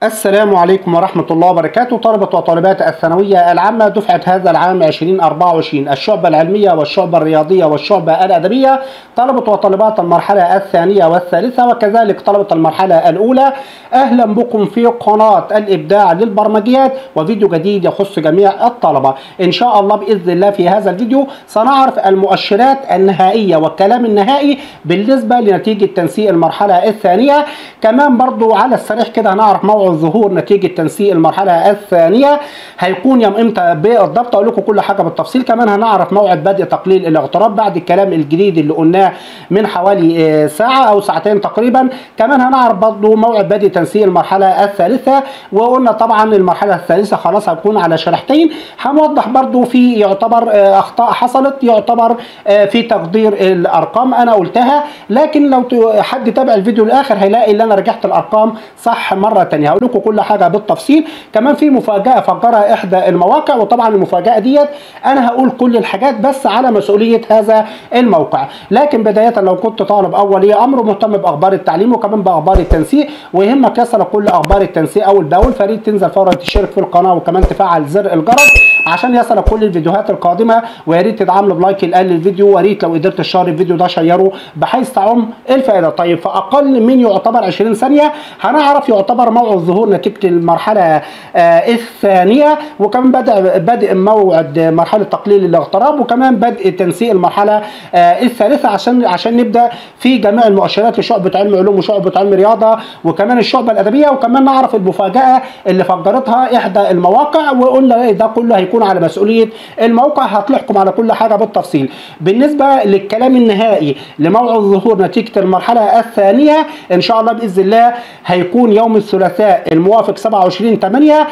السلام عليكم ورحمة الله وبركاته طلبة وطالبات الثانوية العامة دفعة هذا العام 2024 الشعبة العلمية والشعبة الرياضية والشعبة الأدبية طلبة وطالبات المرحلة الثانية والثالثة وكذلك طلبة المرحلة الأولى أهلا بكم في قناة الإبداع للبرمجيات وفيديو جديد يخص جميع الطلبة إن شاء الله بإذن الله في هذا الفيديو سنعرف المؤشرات النهائية والكلام النهائي بالنسبة لنتيجة تنسيق المرحلة الثانية كمان برضو على السريع كده هنعرف موعد ظهور نتيجه تنسيق المرحله الثانيه هيكون يوم امتى بالضبط اقول لكم كل حاجه بالتفصيل كمان هنعرف موعد بدء تقليل الاغتراب بعد الكلام الجديد اللي قلناه من حوالي ساعه او ساعتين تقريبا كمان هنعرف برضه موعد بدء تنسيق المرحله الثالثه وقلنا طبعا المرحله الثالثه خلاص هتكون على شريحتين هنوضح برضه في يعتبر اخطاء حصلت يعتبر في تقدير الارقام انا قلتها لكن لو حد تابع الفيديو الاخر هيلاقي ان انا رجعت الارقام صح مره ثانيه هقول لكم كل حاجه بالتفصيل كمان في مفاجاه فجرها احدى المواقع وطبعا المفاجاه ديت انا هقول كل الحاجات بس على مسؤوليه هذا الموقع لكن بدايه لو كنت طالب اولي امر مهتم باخبار التعليم وكمان باخبار التنسيق ويهمك يصلك كل اخبار التنسيق اول باول فريد تنزل فورا تشترك في القناه وكمان تفعل زر الجرس عشان يصلك كل الفيديوهات القادمه ويا ريت تدعمنا بلايك الان للفيديو ويا ريت لو قدرت تشير الفيديو ده شيره بحيث تعم الفائده طيب في اقل من يعتبر 20 ثانيه هنعرف يعتبر موعد ظهور نتيجه المرحله آه الثانيه وكمان بدا بدء موعد مرحله تقليل الاغتراب وكمان بدء تنسيق المرحله آه الثالثه عشان عشان نبدا في جميع المؤشرات لشعبه علم علوم وشعبه علم رياضه وكمان الشعبه الادبيه وكمان نعرف المفاجاه اللي فجرتها احدى المواقع وقلنا ده كله هيكون على مسؤوليه الموقع هتلحكم على كل حاجه بالتفصيل بالنسبه للكلام النهائي لموعد ظهور نتيجه المرحله الثانيه ان شاء الله باذن الله هيكون يوم الثلاثاء الموافق 27 8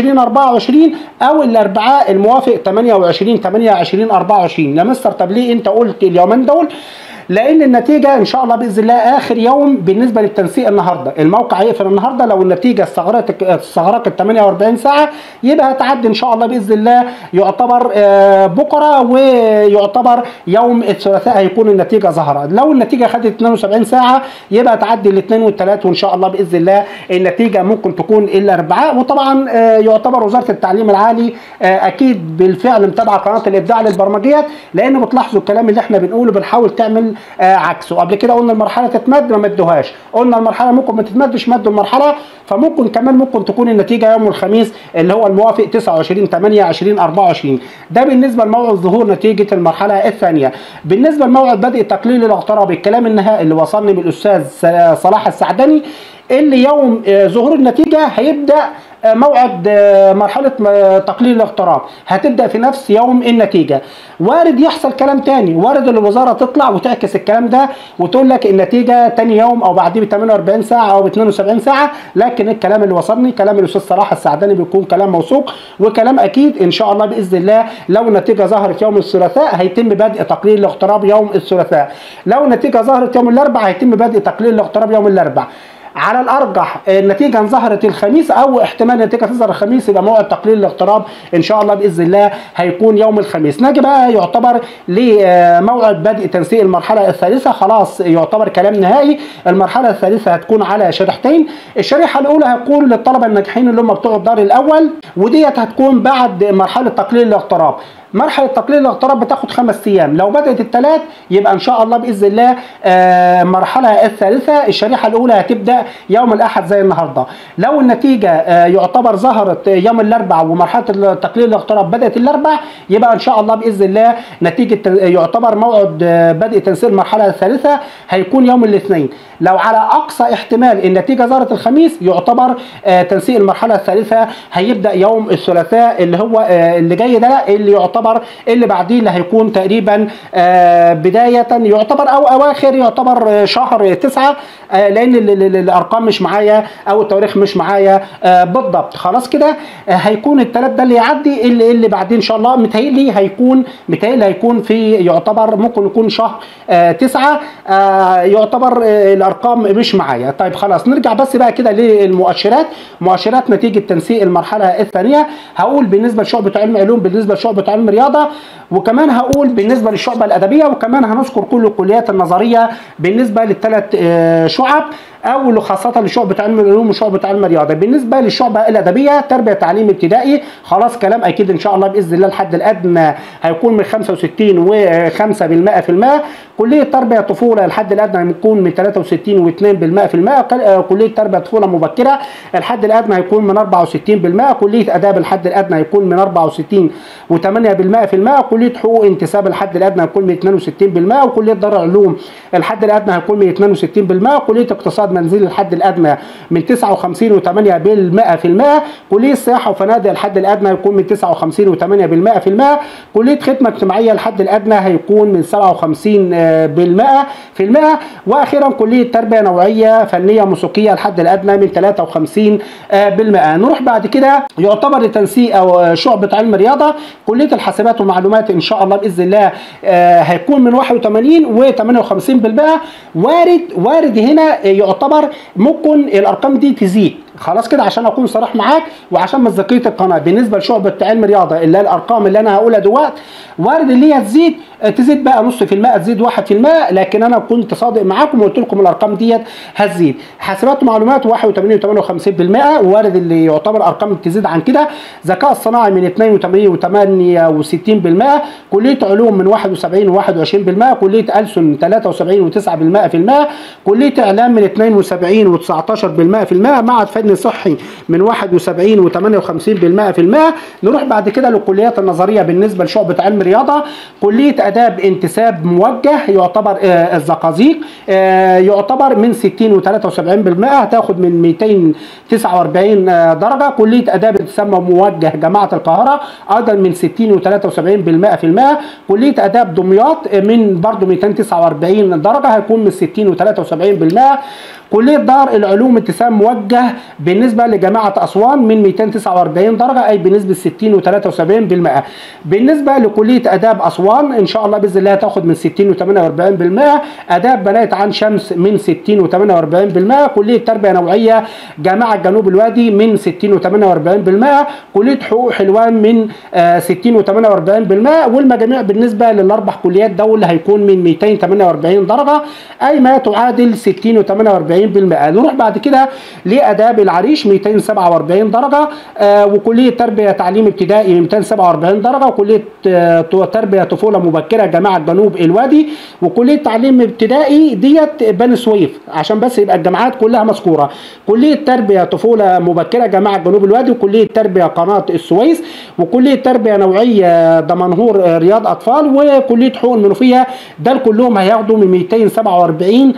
2024 او الاربعاء الموافق 28 8 2024 يا مستر طب ليه انت قلت اليومين دول لان النتيجه ان شاء الله باذن الله اخر يوم بالنسبه للتنسيق النهارده الموقع يقفل النهارده لو النتيجه استغرقت استغرقت 48 ساعه يبقى هتعدي ان شاء الله باذن الله يعتبر بكره ويعتبر يوم الثلاثاء هيكون النتيجه ظهرت لو النتيجه خدت 72 ساعه يبقى تعدي الاثنين والثلاث وان شاء الله باذن الله النتيجه ممكن تكون الاربعاء وطبعا يعتبر وزاره التعليم العالي اكيد بالفعل متابعه قناه الابداع للبرمجيات لان بتلاحظوا الكلام اللي احنا بنقوله بنحاول تعمل آه عكسه قبل كده قلنا المرحله تتمد ما مدوهاش قلنا المرحله ممكن ما تتمدش مدوا المرحله فممكن كمان ممكن تكون النتيجه يوم الخميس اللي هو الموافق 29 8 2024 ده بالنسبه لموعد ظهور نتيجه المرحله الثانيه بالنسبه لموعد بدء تقليل الاغتراب الكلام النهائي اللي وصلني من الاستاذ صلاح السعدني اللي يوم ظهور النتيجه هيبدا موعد مرحلة تقليل الاغتراب هتبدأ في نفس يوم النتيجة وارد يحصل كلام تاني وارد الوزارة تطلع وتعكس الكلام ده وتقول لك النتيجة تاني يوم او بعديه ب 48 ساعة او ب 72 ساعة لكن الكلام اللي وصلني كلام الاستاذ صلاح السعداني بيكون كلام موثوق وكلام اكيد ان شاء الله باذن الله لو النتيجة ظهرت يوم الثلاثاء هيتم بدء تقليل الاغتراب يوم الثلاثاء لو النتيجة ظهرت يوم الاربعاء هيتم بدء تقليل الاغتراب يوم الاربعاء على الارجح النتيجه ظهرت الخميس او احتمال النتيجه تظهر الخميس يبقى موعد تقليل الاغتراب ان شاء الله باذن الله هيكون يوم الخميس نجي بقى يعتبر لموعد بدء تنسيق المرحله الثالثه خلاص يعتبر كلام نهائي المرحله الثالثه هتكون على شريحتين الشريحه الاولى هتكون للطلبه الناجحين اللي هم بتوع الدار الاول وديت هتكون بعد مرحله تقليل الاغتراب مرحله تقليل الاغتراب بتاخد خمس ايام لو بدات الثلاث يبقى ان شاء الله باذن الله المرحله الثالثه الشريحه الاولى هتبدا يوم الاحد زي النهارده لو النتيجه يعتبر ظهرت يوم الاربعاء ومرحله تقليل الاغتراب بدات الاربعاء يبقى ان شاء الله باذن الله نتيجه يعتبر موعد بدء تنسيق المرحله الثالثه هيكون يوم الاثنين لو على اقصى احتمال النتيجه ظهرت الخميس يعتبر تنسيق المرحله الثالثه هيبدا يوم الثلاثاء اللي هو اللي جاي ده اللي يعتبر يعتبر اللي بعديه اللي هيكون تقريبا آه بداية يعتبر أو أواخر يعتبر شهر تسعة آه لأن الأرقام مش معايا أو التواريخ مش معايا آه بالضبط خلاص كده هيكون التلات ده اللي يعدي اللي, اللي بعدين إن شاء الله متهيألي هيكون متهيألي هيكون في يعتبر ممكن يكون شهر تسعة يعتبر الأرقام مش معايا طيب خلاص نرجع بس بقى كده للمؤشرات مؤشرات نتيجة تنسيق المرحلة الثانية هقول بالنسبة لشعبة علم علوم بالنسبة لشعبة علم رياضه وكمان هقول بالنسبه للشعبه الادبيه وكمان هنذكر كل الكليات النظريه بالنسبه للثلاث شعب او خاصه لشعبه علم العلوم وشعبه علم الرياضه بالنسبه للشعبه الادبيه تربيه تعليم ابتدائي خلاص كلام اكيد ان شاء الله باذن الله الحد الادنى هيكون من 65 و5 بالمئة في المئة كليه تربيه طفوله الحد الادنى هيكون من 63 و2 بالمئة في المئة كليه تربيه طفوله مبكره الحد الادنى هيكون من 64 بالمئة كليه اداب الحد الادنى هيكون من 64 و8 بالمئة في المئة كليه حقوق انتساب الحد الادنى هيكون من 62 بالمئة وكليه دار علوم الحد الادنى هيكون من 62 بالمئة كليه اقتصاد منزلي الحد الادنى من 59 و8 بالمئة في المئة كليه سياحه وفنادق الحد الادنى هيكون من 59 و8 بالمئة في المئة كليه خدمه اجتماعيه الحد الادنى هيكون من 57 بالمئة في المئة واخيرا كليه تربيه نوعيه فنيه موسيقيه الحد الادنى من 53 بالمئة نروح بعد كده يعتبر لتنسيق او شعبه علم الرياضه كليه الحاسبات والمعلومات ان شاء الله باذن الله هيكون من 81 و58 بالمئة وارد وارد هنا يعتبر ممكن الارقام دي تزيد خلاص كده عشان اكون صريح معاك وعشان مصداقيه القناه بالنسبه لشعبه علم الرياضه اللي هي الارقام اللي انا هقولها دلوقتي وارد اللي هي تزيد تزيد بقى نص في المئة تزيد واحد في المئة لكن انا كنت صادق معاكم وقلت لكم الارقام ديت هتزيد حاسبات ومعلومات 81 و58 بالمئة وارد اللي يعتبر ارقام تزيد عن كده ذكاء الصناعي من 82 و68 بالمئة كليه علوم من 71 و21 بالمئة كليه ألسن 73 و9 بالمئة في المئة كليه اعلام من 72 و19 بالمئة في المئة معهد فني صحي من 71 و58 بالمئة في المئة نروح بعد كده للكليات النظريه بالنسبه لشعبه علم الرياضه كليه اداب انتساب موجه يعتبر آه الزقازيق آه يعتبر من 60 و73 بالمئة هتاخد من 249 آه درجه كليه اداب انتساب موجه جامعه القاهره ايضا من 60 و73 بالمئة في المئة كليه اداب دمياط من برضه 249 درجه هيكون من 60 و73 بالمئة كلية دار العلوم اتسام موجه بالنسبة لجامعة أسوان من 249 درجة أي بنسبة 60 و73 بالمئة بالنسبة لكلية آداب أسوان إن شاء الله بإذن الله هتاخد من 60 و48 بالمئة آداب بنات عن شمس من 60 و48 بالمئة كلية تربية نوعية جامعة جنوب الوادي من 60 و48 بالمئة كلية حقوق حلوان من 60 و48 بالمئة والمجاميع بالنسبة للأربع كليات دول هيكون من 248 درجة أي ما تعادل 60 و48 40% نروح بعد كده لاداب العريش 247 درجه آه وكليه تربيه تعليم ابتدائي 247 درجه وكليه آه تربيه طفوله مبكره جامعه جنوب الوادي وكليه تعليم ابتدائي ديت بني سويف عشان بس يبقى الجامعات كلها مذكوره كليه تربيه طفوله مبكره جامعه جنوب الوادي وكليه تربيه قناه السويس وكليه تربيه نوعيه دمنهور رياض اطفال وكليه حقوق المنوفيه ده كلهم هياخدوا من 247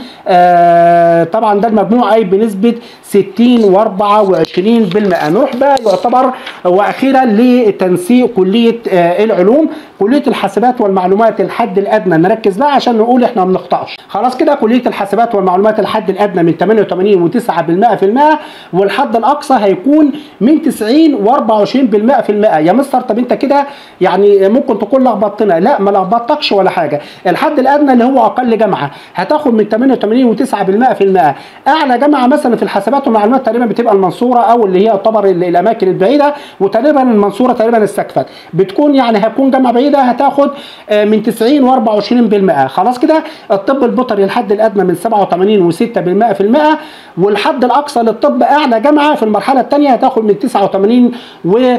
آه طبعا ده المجموع اي بنسبه 60 و24 بالمئة نروح بقى يعتبر واخيرا لتنسيق كليه آه العلوم كليه الحاسبات والمعلومات الحد الادنى نركز بقى عشان نقول احنا ما بنخطاش خلاص كده كليه الحاسبات والمعلومات الحد الادنى من 88 و9 بالمئة في المئة والحد الاقصى هيكون من 90 و24 بالمئة في المئة يا مستر طب انت كده يعني ممكن تكون لخبطتنا لا ما لخبطتكش ولا حاجه الحد الادنى اللي هو اقل جامعه هتاخد من 88 و9 بالمئة في المئة اعلى جامعه مثلا في الحاسبات والمعلومات تقريبا بتبقى المنصوره او اللي هي تعتبر الاماكن البعيده وتقريبا المنصوره تقريبا استكفت بتكون يعني هتكون جامعه بعيده هتاخد من 90 و24 بالمئة خلاص كده الطب البيطري الحد الادنى من 87 و6 بالمئة في المئة والحد الاقصى للطب اعلى جامعه في المرحله الثانيه هتاخد من 89 و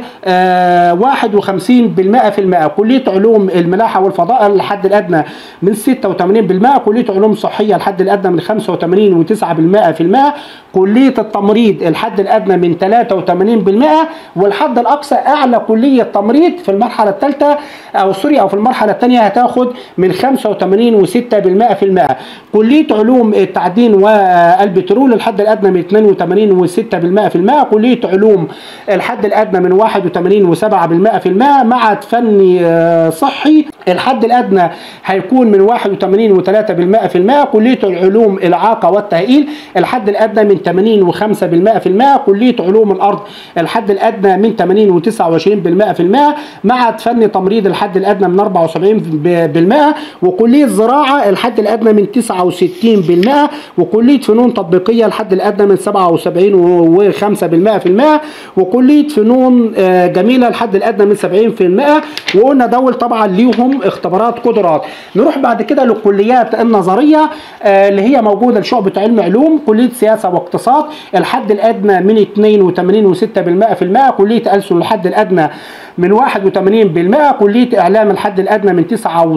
51 بالمئة في المئة كليه علوم الملاحه والفضاء الحد الادنى من 86 بالمئة كليه علوم صحيه الحد الادنى من 85 و9 بالمئة في المئة كلية التمريض الحد الأدنى من 83 بالمئة والحد الأقصى أعلى كلية تمريض في المرحلة الثالثة أو سوري أو في المرحلة الثانية هتاخد من 85 و6 بالمئة في المئة كلية علوم التعدين والبترول الحد الأدنى من 82 و6 بالمئة في المئة كلية علوم الحد الأدنى من 81 و7 بالمئة في المئة معهد فني صحي الحد الأدنى هيكون من 81 و3 بالمئة في المئة كلية العلوم الإعاقة والتأهيل الحد الادنى من 80 و5 بالمئة في المئة كلية علوم الارض الحد الادنى من 80 و29 بالمئة في المئة معهد فني تمريض الحد الادنى من 74 بالمئة وكلية زراعة الحد الادنى من 67% وكلية فنون تطبيقية الحد الأدنى من 77 و5% في المئة وكلية فنون آه، جميلة الحد الأدنى من 70% وقلنا دول طبعا ليهم اختبارات قدرات نروح بعد كده للكليات النظرية آه، اللي هي موجودة لشعبة علم علوم كلية سياسة واقتصاد الحد الأدنى من 82 و6% في المئة كلية ألسن الحد الأدنى من 81% كلية إعلام الحد الأدنى من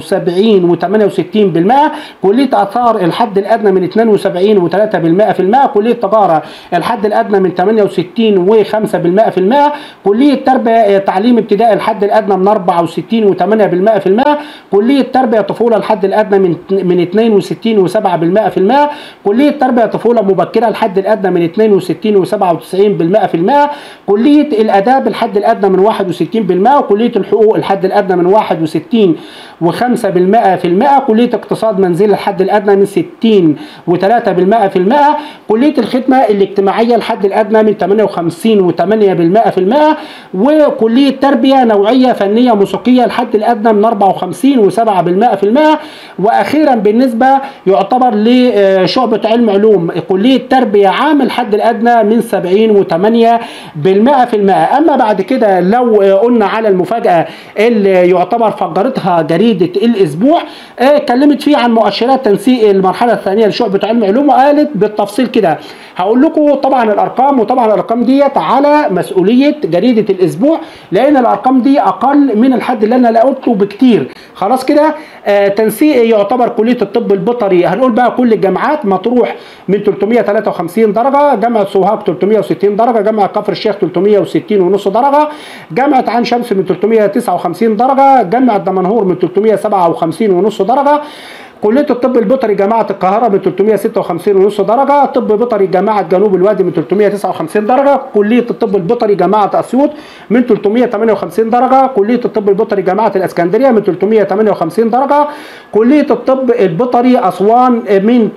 79 و68% كلية آثار الحد الأدنى من 72 و3% في المئة كلية تجارة الحد الأدنى من 68 و5% في المئة كلية تربية تعليم ابتدائي الحد الأدنى من 64 و8% في المئة كلية تربية طفولة الحد الأدنى من من 62 و7% في المئة كلية تربية طفولة مبكرة الحد الأدنى من 62 و97% في المئة كلية الآداب الحد الأدنى من 61 وكلية الحقوق الحد الأدنى من 61 و5 في المئة كلية اقتصاد منزل الحد الأدنى من 60 و3 في المئة كلية الخدمة الاجتماعية الحد الأدنى من 58 و8 في المئة وكلية تربية نوعية فنية موسيقية الحد الأدنى من 54 و7 في المئة وأخيرا بالنسبة يعتبر لشعبة علم علوم كلية تربية عام الحد الأدنى من 70 و8 في المئة أما بعد كده لو قلنا على المفاجأة اللي يعتبر فجرتها جريدة الأسبوع آه، اتكلمت فيه عن مؤشرات تنسيق المرحلة الثانية لشعبة علم علوم وقالت بالتفصيل كده هقول لكم طبعا الأرقام وطبعا الأرقام ديت على مسؤولية جريدة الأسبوع لأن الأرقام دي أقل من الحد اللي أنا قلته بكتير خلاص كده آه تنسيق يعتبر كلية الطب البيطري هنقول بقى كل الجامعات مطروح من 353 درجة جامعة سوهاج 360 درجة جامعة كفر الشيخ 360 ونص درجة جامعة عين شمس من 359 درجة جامعة دمنهور من 357 ونص درجة كليه الطب البيطري جامعه القاهره من 356 ونص درجه طب بيطري جامعه جنوب الوادي من 359 درجه كليه الطب البيطري جامعه اسيوط من 358 درجه كليه الطب البيطري جامعه الاسكندريه من 358 درجه كليه الطب البيطري اسوان من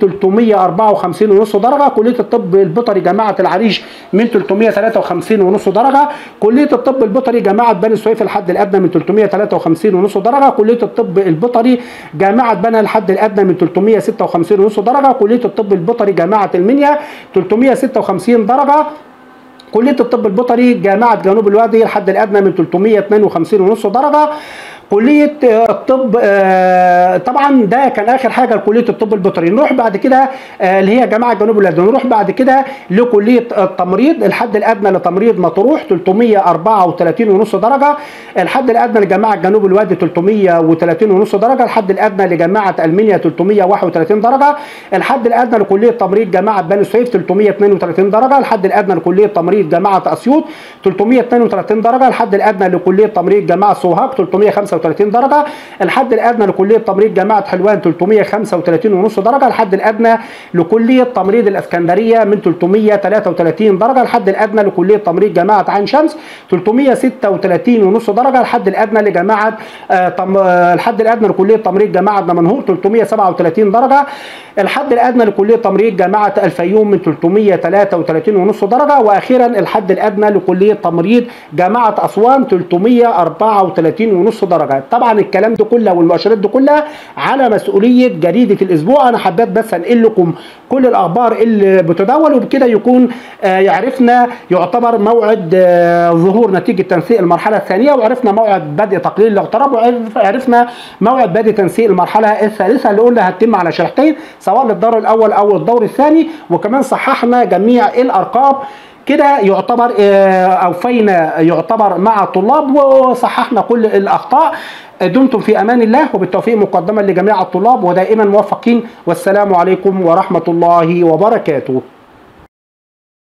354 ونص درجه كليه الطب البيطري جامعه العريش من 353 ونص درجه كليه الطب البيطري جامعه بني سويف الحد الادنى من 353 ونص درجه كليه الطب البيطري جامعه بنها الحد الادنى من 356 ونص درجه كليه الطب البيطري جامعه المنيا 356 درجه كليه الطب البيطري جامعه جنوب الوادي الحد الادنى من 352 ونص درجه كليه الطب آه، طبعا ده كان اخر حاجه لكليه الطب البيطري نروح بعد كده آه، اللي هي جامعه جنوب الوادي نروح بعد كده لكليه التمريض الحد الادنى لتمريض مطروح 334 ونص درجه الحد الادنى لجامعه جنوب الوادي 330 ونص درجه الحد الادنى لجامعه المنيا 331 درجه الحد الادنى لكليه تمريض جامعه بني سويف 332 درجه الحد الادنى لكليه تمريض جامعه اسيوط 332 درجه الحد الادنى لكليه تمريض جامعه سوهاج 335 35 درجه الحد الادنى لكليه تمريض جامعه حلوان 335 ونص درجه الحد الادنى لكليه تمريض الاسكندريه من 333 درجه الحد الادنى لكليه تمريض جامعه عين شمس 336 ونص درجه الحد الادنى لجامعه آه، تم آه، الحد الادنى لكليه تمريض جامعه دمنهور 337 درجه الحد الادنى لكليه تمريض جامعه الفيوم من 333 ونص درجه واخيرا الحد الادنى لكليه تمريض جامعه اسوان 334 ونص درجه طبعا الكلام ده كله والمؤشرات دي كلها على مسؤوليه جريده الاسبوع انا حبيت بس انقل لكم كل الاخبار اللي بتداول وبكده يكون آه، يعرفنا يعتبر موعد آه، ظهور نتيجه تنسيق المرحله الثانيه وعرفنا موعد بدء تقليل الاغتراب وعرفنا موعد بدء تنسيق المرحله الثالثه اللي قلنا هتتم على شريحتين سواء للدور الاول او الدور الثاني وكمان صححنا جميع الارقام كده يعتبر آه، اوفينا يعتبر مع الطلاب وصححنا كل الاخطاء دمتم في امان الله وبالتوفيق مقدما لجميع الطلاب ودائما موفقين والسلام عليكم ورحمه الله وبركاته